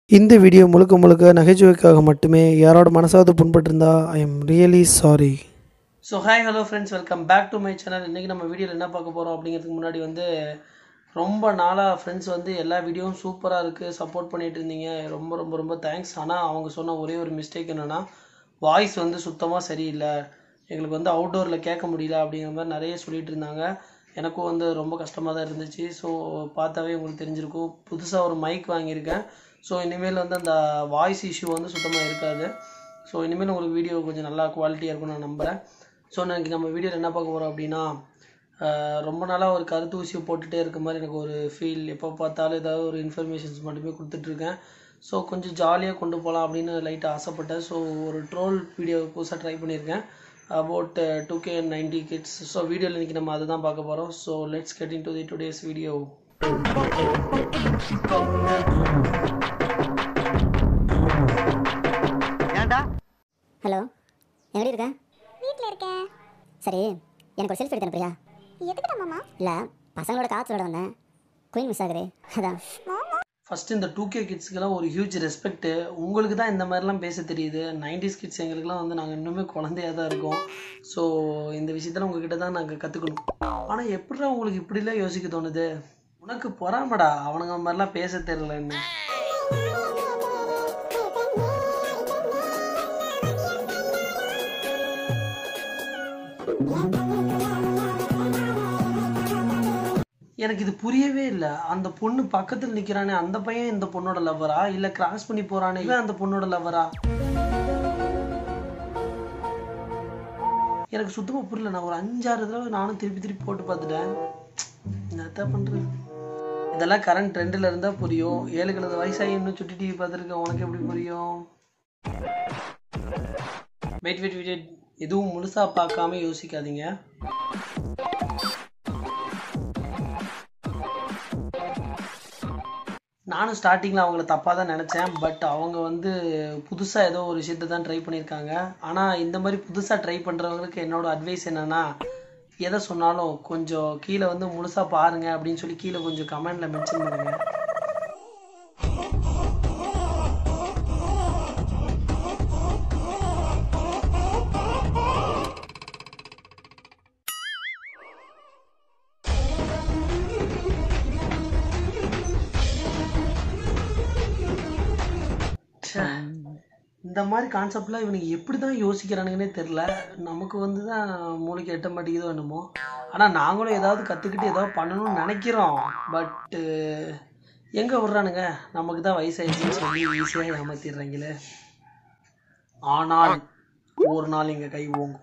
இந்த வீடியோ முழுக்க முழுக்க நகைச்சுவைக்காக மட்டுமே யாரோட மனசாவது புண்பட்டிருந்தா I am really sorry so hi hello friends welcome back to my channel இன்றைக்கி நம்ம வீடியோவில் என்ன பார்க்க போகிறோம் அப்படிங்கிறதுக்கு முன்னாடி வந்து ரொம்ப நாளாக ஃப்ரெண்ட்ஸ் வந்து எல்லா வீடியோவும் சூப்பராக இருக்குது சப்போர்ட் பண்ணிட்டு இருந்தீங்க ரொம்ப ரொம்ப ரொம்ப தேங்க்ஸ் ஆனால் அவங்க சொன்ன ஒரே ஒரு மிஸ்டேக் என்னென்னா வாய்ஸ் வந்து சுத்தமாக சரியில்லை எங்களுக்கு வந்து அவுட்டோரில் கேட்க முடியல அப்படிங்கிற மாதிரி நிறைய சொல்லிட்டு இருந்தாங்க எனக்கும் வந்து ரொம்ப கஷ்டமாக தான் இருந்துச்சு ஸோ பார்த்தாவே உங்களுக்கு தெரிஞ்சிருக்கும் புதுசாக ஒரு மைக் வாங்கியிருக்கேன் ஸோ இனிமேல் வந்து அந்த வாய்ஸ் இஷ்யூ வந்து சுத்தமாக இருக்காது ஸோ இனிமேல் உங்களுக்கு வீடியோ கொஞ்சம் நல்லா குவாலிட்டியாக இருக்கும்னு நான் நம்புகிறேன் ஸோ இன்னைக்கு நம்ம வீடியோவில் என்ன பார்க்க போகிறோம் அப்படின்னா ஆஹ் ரொம்ப நாளாக ஒரு கருத்து ஊசியை போட்டுகிட்டே இருக்க மாதிரி எனக்கு ஒரு ஃபீல் எப்போ பார்த்தாலும் ஏதாவது ஒரு இன்ஃபர்மேஷன்ஸ் மட்டுமே கொடுத்துட்ருக்கேன் ஸோ கொஞ்சம் ஜாலியாக கொண்டு போகலாம் அப்படின்னு லைட்டாக ஆசைப்பட்டேன் ஸோ ஒரு ட்ரோல் வீடியோ புதுசாக ட்ரை பண்ணியிருக்கேன் about two K ninety kids so வீடியோவில் இன்றைக்கி நம்ம அதை தான் பார்க்க போகிறோம் so let's get into the today's video ஏன்டா ஹலோ எங்கடி இருக்க வீட்டில் இருக்கேன் சரி எனக்கு ஒரு செல்ஃபி எடுத்து அனுப்புறியா எதுக்குடா மாமா இல்லை பசங்களோட காற்றுலோட வந்தேன் குயின் மிஸ் ஆகுது அதான் ஃபஸ்ட்டு இந்த டூ கே கிட்ஸ்க்கெல்லாம் ஒரு ஹியூஜ் ரெஸ்பெக்ட்டு உங்களுக்கு தான் இந்த மாதிரிலாம் பேச தெரியுது நைன்டிஸ் கிட்ஸ் எங்களுக்குலாம் வந்து நாங்கள் இன்னுமே குழந்தையாக தான் இருக்கோம் ஸோ இந்த விஷயத்தில் உங்ககிட்ட தான் நாங்கள் கற்றுக்கணும் ஆனால் எப்படிடா உங்களுக்கு இப்படிலாம் யோசிக்க தோணுது உனக்கு பொறாமடா அவனுங்க மாதிரிலாம் பேச தெரியலன்னு எனக்கு இது புரியவே இல்லை அந்த பொண்ணு பக்கத்தில் நிற்கிறானே அந்த பையன் இந்த பொண்ணோட லவ்வரா இல்லை கிராஸ் பண்ணி போறானே இவன் அந்த பொண்ணோட லவ்வரா எனக்கு சுத்தமா புரியல நான் ஒரு அஞ்சாறு தடவை நானும் திருப்பி திருப்பி போட்டு பார்த்துட்டேன் என்னத்தான் பண்றது இதெல்லாம் கரண்ட் ட்ரெண்டில் இருந்தா புரியும் ஏழு கிழது வயசாகி இன்னும் சுட்டி டிவி பார்த்துருக்கேன் உனக்கு எப்படி புரியும் வெயிட் வெயிட் வெயிட் எதுவும் முழுசா பார்க்காம யோசிக்காதீங்க நானும் ஸ்டார்டிங்கில் அவங்கள தப்பாக தான் நினச்சேன் பட் அவங்க வந்து புதுசாக ஏதோ ஒரு விஷயத்தை தான் ட்ரை பண்ணியிருக்காங்க ஆனால் இந்த மாதிரி புதுசாக ட்ரை பண்ணுறவங்களுக்கு என்னோட அட்வைஸ் என்னென்னா எதை சொன்னாலும் கொஞ்சம் கீழே வந்து முழுசாக பாருங்க அப்படின்னு சொல்லி கீழே கொஞ்சம் கமெண்டில் மென்ஷன் பண்ணுங்க ச்சே. இந்த மாதிரி கான்செப்ட்லாம் இவனுக்கு எப்படி தான் யோசிக்கிறானுங்கன்னே தெரில நமக்கு வந்து தான் மூளைக்கு எட்ட மாட்டேங்குதோ என்னமோ ஆனால் நாங்களும் ஏதாவது கற்றுக்கிட்டு ஏதாவது பண்ணணும்னு நினைக்கிறோம் பட்டு எங்கே விட்றானுங்க நமக்கு தான் வயசாயிடுச்சுன்னு சொல்லி ஈஸியாக ஏமாத்திடுறாங்களே ஆனால் ஒரு நாள் எங்கள் கை ஓங்கும்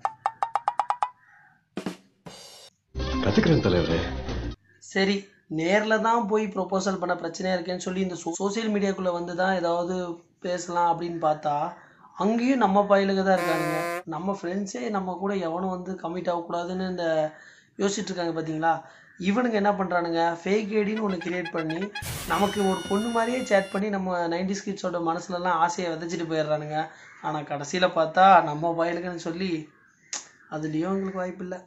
கத்துக்கிறேன் தலைவரே சரி நேரில் தான் போய் ப்ரொபோசல் பண்ண பிரச்சனையாக இருக்கேன்னு சொல்லி இந்த சோசியல் மீடியாக்குள்ளே வந்து தான் ஏதாவது பேசலாம் அப்படின்னு பார்த்தா அங்கேயும் நம்ம பயிலுக்கு தான் இருக்கானுங்க நம்ம ஃப்ரெண்ட்ஸே நம்ம கூட எவனும் வந்து கமிட் ஆகக்கூடாதுன்னு இந்த யோசிச்சுட்டு இருக்காங்க பார்த்தீங்களா இவனுங்க என்ன பண்ணுறானுங்க ஃபேக் ஐடின்னு ஒன்று கிரியேட் பண்ணி நமக்கு ஒரு பொண்ணு மாதிரியே சேட் பண்ணி நம்ம நைன்டி கிட்ஸோட மனசுலலாம் ஆசையை விதைச்சிட்டு போயிடுறானுங்க ஆனால் கடைசியில் பார்த்தா நம்ம பயலுக்குன்னு சொல்லி அதுலேயும் எங்களுக்கு வாய்ப்பு இல்லை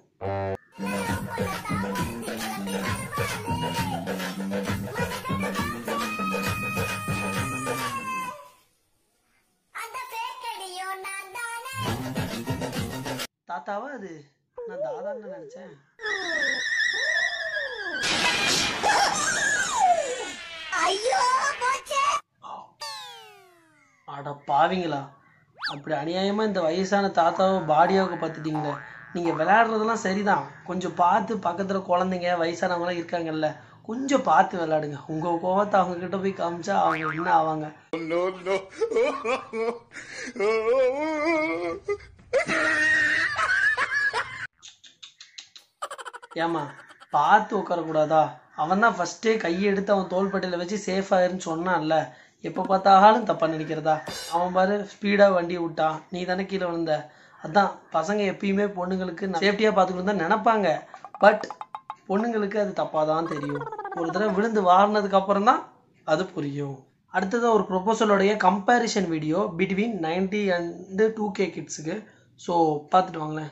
அந்த பேக்கடியும் நான் தானே தாத்தாவா அது நான் தாதான்னு நினைச்சேன் ஐயோ போச்சே அட பாவிங்களா அப்படி அநியாயமா இந்த வயசான தாத்தாவை பாடியாவுக்கு பார்த்துட்டீங்களே நீங்க விளையாடுறதெல்லாம் சரிதான் கொஞ்சம் பார்த்து பக்கத்துல குழந்தைங்க வயசானவங்களாம் இருக்காங்கல்ல கொஞ்சம் பார்த்து விளையாடுங்க உங்க கோவத்தை அவங்க கிட்ட போய் காமிச்சா அவங்க என்ன ஆவாங்க ஏமா பார்த்து உட்காரக்கூடாதா அவன் தான் ஃபர்ஸ்டே கையை எடுத்து அவன் தோள்பட்டையில வச்சு சேஃபா இருன்னு சொன்னான்ல எப்போ பார்த்தாலும் தப்பா நினைக்கிறதா அவன் பாரு ஸ்பீடா வண்டி விட்டான் நீ தானே கீழே விழுந்த அதான் பசங்க எப்பயுமே பொண்ணுங்களுக்கு சேஃப்டியா பார்த்துக்கணும் தான் நினைப்பாங்க பட் பொண்ணுங்களுக்கு அது தப்பாக தான் தெரியும் ஒரு தடவை விழுந்து வாரினதுக்கு அப்புறம் தான் அது புரியும் அடுத்தது ஒரு ப்ரொபோசலோடைய comparison video between ninety and two K கிட்ஸுக்கு ஸோ பார்த்துட்டு வாங்களேன்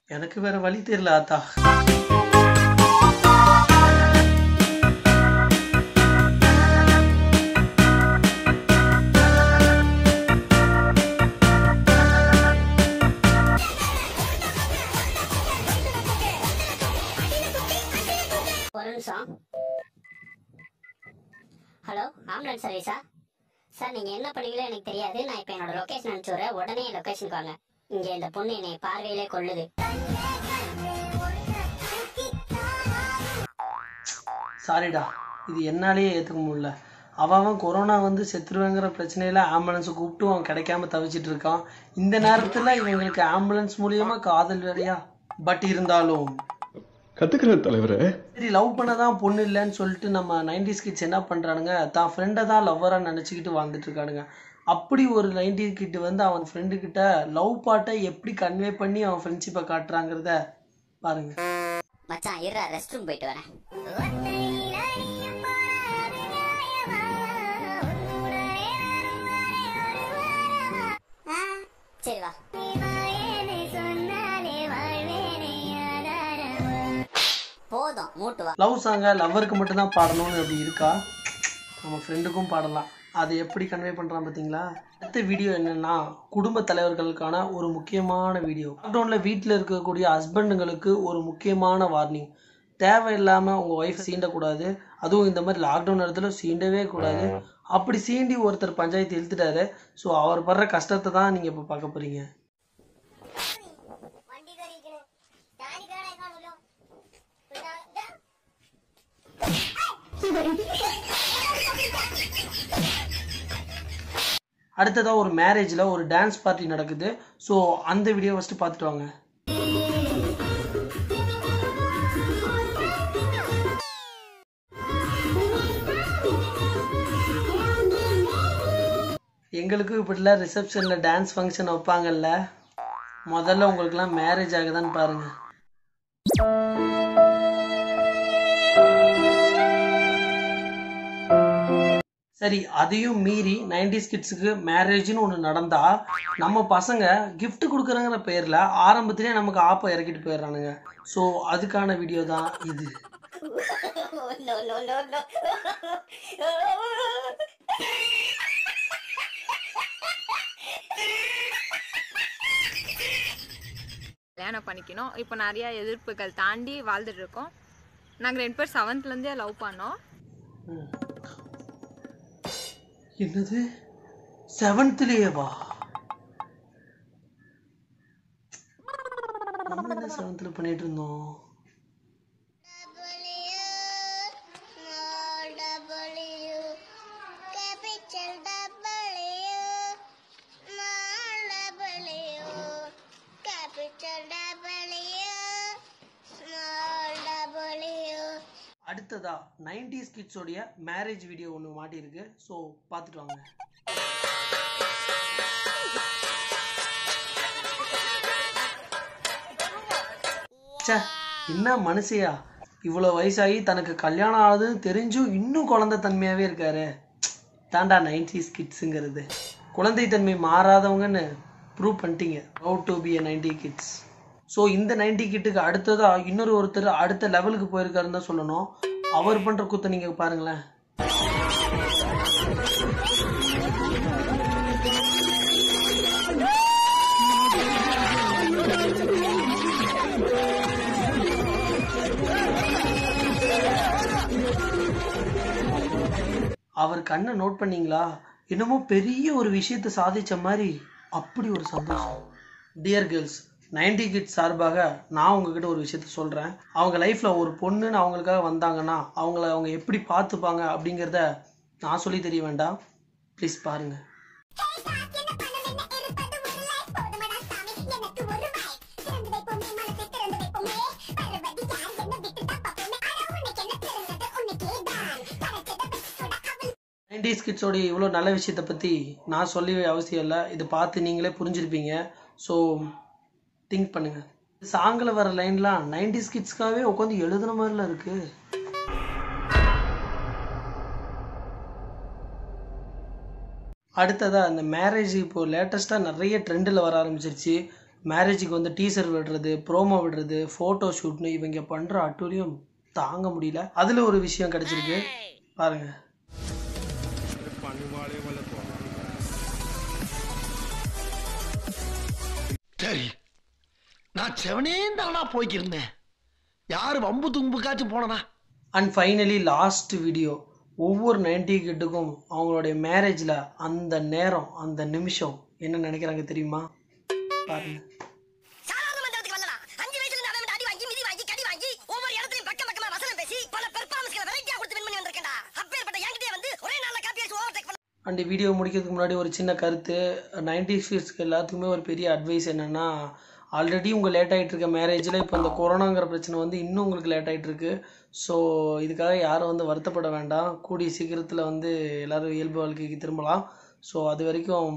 எனக்கு வேற வழி தெரியல ஆத்தா ஒரு நிமிஷம் ஹலோ ஆம்புலன்ஸ் சர்வீஸா சார் நீங்கள் என்ன பண்ணீங்களோ எனக்கு தெரியாது நான் இப்போ என்னோட லொக்கேஷன் அனுப்பிச்சுடுறேன் உடனே என் லொக்கேஷனுக்கு வாங்க இங்கே இந்த பொண்ணு என்னை பார்வையிலே கொள்ளுது சாரிடா இது என்னாலேயே ஏற்றுக்க முடியல அவன் அவன் கொரோனா வந்து செத்துருவேங்கிற பிரச்சனையில ஆம்புலன்ஸை கூப்பிட்டு அவன் கிடைக்காம தவிச்சிட்டு இருக்கான் இந்த நேரத்துல இவங்களுக்கு ஆம்புலன்ஸ் மூலியமா காதல் வேறையா பட் இருந்தாலும் கத்துக்கிறேன் தலைவரே சரி லவ் பண்ணதான் பொண்ணு இல்லைன்னு சொல்லிட்டு நம்ம நைன்டிஸ் கிட்ஸ் என்ன பண்றானுங்க தான் ஃப்ரெண்டை தான் லவ்வரா நினைச்சுக்கிட்டு வாழ்ந்துட்டு இருக்கானுங்க அப்படி ஒரு நைன்டி கிட் வந்து அவன் ஃப்ரெண்டு கிட்ட லவ் பாட்டை எப்படி கன்வே பண்ணி அவன் ஃப்ரெண்ட்ஷிப்பை காட்டுறாங்கிறத பாருங்க மச்சான் இருடா ரெஸ்ட் ரூம் போயிட்டு வரேன் சரி வா போதும் மூட்டு வா லவ் சாங்கை லவ்வருக்கு மட்டும்தான் பாடணும்னு அப்படி இருக்கா நம்ம ஃப்ரெண்டுக்கும் பாடலாம் அதை எப்படி கன்வே பண்ணுறான் பார்த்தீங்களா அடுத்த வீடியோ என்னன்னா குடும்ப தலைவர்களுக்கான ஒரு முக்கியமான வீடியோ லாக்டவுனில் வீட்டில் இருக்கக்கூடிய ஹஸ்பண்டுங்களுக்கு ஒரு முக்கியமான வார்னிங் தேவையில்லாமல் உங்கள் ஒய்ஃப் சீண்டக்கூடாது அதுவும் இந்த மாதிரி லாக்டவுன் நேரத்தில் சீண்டவே கூடாது அப்படி சீண்டி ஒருத்தர் பஞ்சாயத்து இழுத்துட்டாரு ஸோ அவர் படுற கஷ்டத்தை தான் நீங்கள் இப்போ பார்க்க போகிறீங்க വണ്ടി കയറിയിരിക്കണ് ഡാഡി കാണാൻ കാണുമല്ലോ அடுத்ததாக ஒரு மேரேஜில் ஒரு டான்ஸ் பார்ட்டி நடக்குது ஸோ அந்த வீடியோ ஃபஸ்ட்டு பார்த்துட்டு வாங்க எங்களுக்கும் இப்படிலாம் ரிசப்ஷனில் டான்ஸ் ஃபங்க்ஷன் வைப்பாங்கல்ல முதல்ல உங்களுக்குலாம் மேரேஜ் ஆகுதான்னு பாருங்க சரி அதையும் மீறி நைன்டிஸ் கிட்ஸுக்கு மேரேஜ்னு ஒன்று நடந்தா நம்ம பசங்க gift கொடுக்குறங்கிற பேரில் ஆரம்பத்திலே நமக்கு ஆப்பை இறக்கிட்டு போயிடுறானுங்க ஸோ அதுக்கான வீடியோ தான் இது கல்யாணம் பண்ணிக்கணும் இப்போ நிறைய எதிர்ப்புகள் தாண்டி வாழ்ந்துட்டு இருக்கோம் நாங்கள் ரெண்டு பேர் செவன்த்லேருந்தே லவ் பண்ணோம் என்னது செவன்த்லேயேவா நம்ம என்ன செவன்த்தில் பண்ணிட்டு இருந்தோம் அடுத்ததா நைன்டிஸ் கிட்ஸோடைய மேரேஜ் வீடியோ ஒன்று மாட்டியிருக்கு ஸோ பார்த்துட்டு வாங்க ச்சே என்ன மனுஷியா இவ்வளோ வயசாகி தனக்கு கல்யாணம் ஆகுதுன்னு தெரிஞ்சும் இன்னும் குழந்தை தன்மையாகவே இருக்காரு தாண்டா நைன்டிஸ் கிட்ஸுங்கிறது குழந்தை தன்மை மாறாதவங்கன்னு ப்ரூவ் பண்ணிட்டீங்க how to be a ninety kids so இந்த நைன்டி கிட்டுக்கு அடுத்ததா இன்னொரு ஒருத்தர் அடுத்த லெவலுக்கு போயிருக்காருன்னு தான் சொல்லணும் அவர் பண்ணுற கூத்தை நீங்கள் பாருங்களேன் அவர் கண்ணை நோட் பண்ணீங்களா என்னமோ பெரிய ஒரு விஷயத்தை சாதிச்ச மாதிரி அப்படி ஒரு சந்தோஷம் டியர் கேர்ள்ஸ் நைன்டி கிட்ஸ் சார்பாக நான் உங்ககிட்ட ஒரு விஷயத்த சொல்கிறேன் அவங்க லைஃப்பில் ஒரு பொண்ணுன்னு அவங்களுக்காக வந்தாங்கன்னா அவங்கள அவங்க எப்படி பார்த்துப்பாங்க அப்படிங்கிறத நான் சொல்லி தெரிய வேண்டாம் ப்ளீஸ் பாருங்கள் நைன்டிஸ் கிட்ஸோடைய இவ்வளோ நல்ல விஷயத்தை பற்றி நான் சொல்லி அவசியம் இல்லை இது பார்த்து நீங்களே புரிஞ்சிருப்பீங்க ஸோ திங்க் பண்ணுங்கள் சாங்கில் வர லைன்லாம் நைன்டிஸ் கிட்ஸ்க்காகவே உட்காந்து எழுதுன மாதிரிலாம் இருக்குது அடுத்ததா இந்த மேரேஜ் இப்போ லேட்டஸ்ட்டாக நிறைய ட்ரெண்டில் வர ஆரம்பிச்சிருச்சு மேரேஜுக்கு வந்து டீசர் விடுறது ப்ரோமோ விடுறது ஃபோட்டோ ஷூட்னு இவங்க பண்ணுற அட்டூழியம் தாங்க முடியல அதில் ஒரு விஷயம் கிடச்சிருக்கு பாருங்கள் சரி நான் செவனே தானா போய்க்கிருந்தேன் யாரு வம்பு தும்புக்காச்சும் போனனா அண்ட் ஃபைனலி லாஸ்ட் வீடியோ ஒவ்வொரு நைன்டி கிட்டுக்கும் அவங்களுடைய மேரேஜில் அந்த நேரம் அந்த நிமிஷம் என்ன நினைக்கிறாங்க தெரியுமா பாருங்க சாதாரண மந்திரத்துக்கு வரலாம் அஞ்சு வயசுல இருந்து அவன் அடி வாங்கி மிதி வாங்கி கடி வாங்கி ஒவ்வொரு இடத்துலயும் பக்கம் பக்கமா வசனம் பேசி பல பெர்ஃபார்மன்ஸ்களை வெரைட்டியா கொடுத்து வின் பண்ணி வந்திருக்கேன்டா அப்பேற்பட்ட என்கிட்டயே வந்து ஒரே நாள்ல காப்பி அடிச்சு ஓவர் டேக் அண்ட் வீடியோ முடிக்கிறதுக்கு முன்னாடி ஒரு சின்ன கருத்து நைன்டி கிட்ஸ்க்கு எல்லாத்துக்குமே ஒரு பெரிய அட்வைஸ் என்னென்னா ஆல்ரெடி உங்கள் லேட் ஆகிட்டு இருக்க மேரேஜில் இப்போ இந்த கொரோனாங்கிற பிரச்சனை வந்து இன்னும் உங்களுக்கு லேட் ஆகிட்டு இருக்கு ஸோ இதுக்காக யாரும் வந்து வருத்தப்பட வேண்டாம் கூடிய சீக்கிரத்தில் வந்து எல்லோரும் இயல்பு வாழ்க்கைக்கு திரும்பலாம் ஸோ அது வரைக்கும்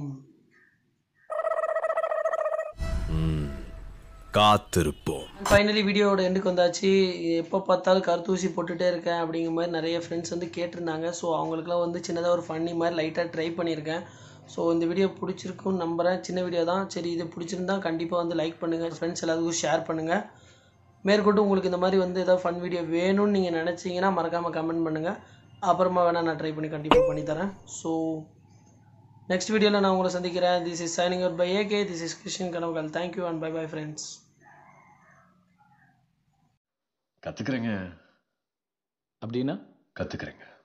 காத்திருப்போம் ஃபைனலி வீடியோவோட எண்டுக்கு வந்தாச்சு எப்போ பார்த்தாலும் கருத்தூசி போட்டுகிட்டே இருக்கேன் அப்படிங்கிற மாதிரி நிறைய ஃப்ரெண்ட்ஸ் வந்து கேட்டிருந்தாங்க ஸோ அவங்களுக்குலாம் வந்து சின்னதாக ஒரு ஃபன்னி மாதிரி லைட்டாக ட்ரை பண்ணியிருக்கேன் ஸோ இந்த வீடியோ பிடிச்சிருக்குன்னு நம்புகிறேன் சின்ன வீடியோ தான் சரி இது பிடிச்சிருந்தா கண்டிப்பாக வந்து லைக் பண்ணுங்கள் ஃப்ரெண்ட்ஸ் எல்லாத்துக்கும் ஷேர் பண்ணுங்கள் மேற்கொண்டு உங்களுக்கு இந்த மாதிரி வந்து ஏதாவது ஃபன் வீடியோ வேணும்னு நீங்கள் நினச்சிங்கன்னா மறக்காமல் கமெண்ட் பண்ணுங்கள் அப்புறமா வேணால் நான் ட்ரை பண்ணி கண்டிப்பாக பண்ணித்தரேன் ஸோ நெக்ஸ்ட் வீடியோவில் நான் உங்களை சந்திக்கிறேன் this is signing out by AK this is Krishnan கனவுகள் thank you and bye bye friends கத்துக்கிறேங்க அப்படின்னா கத்துக்கிறேங்க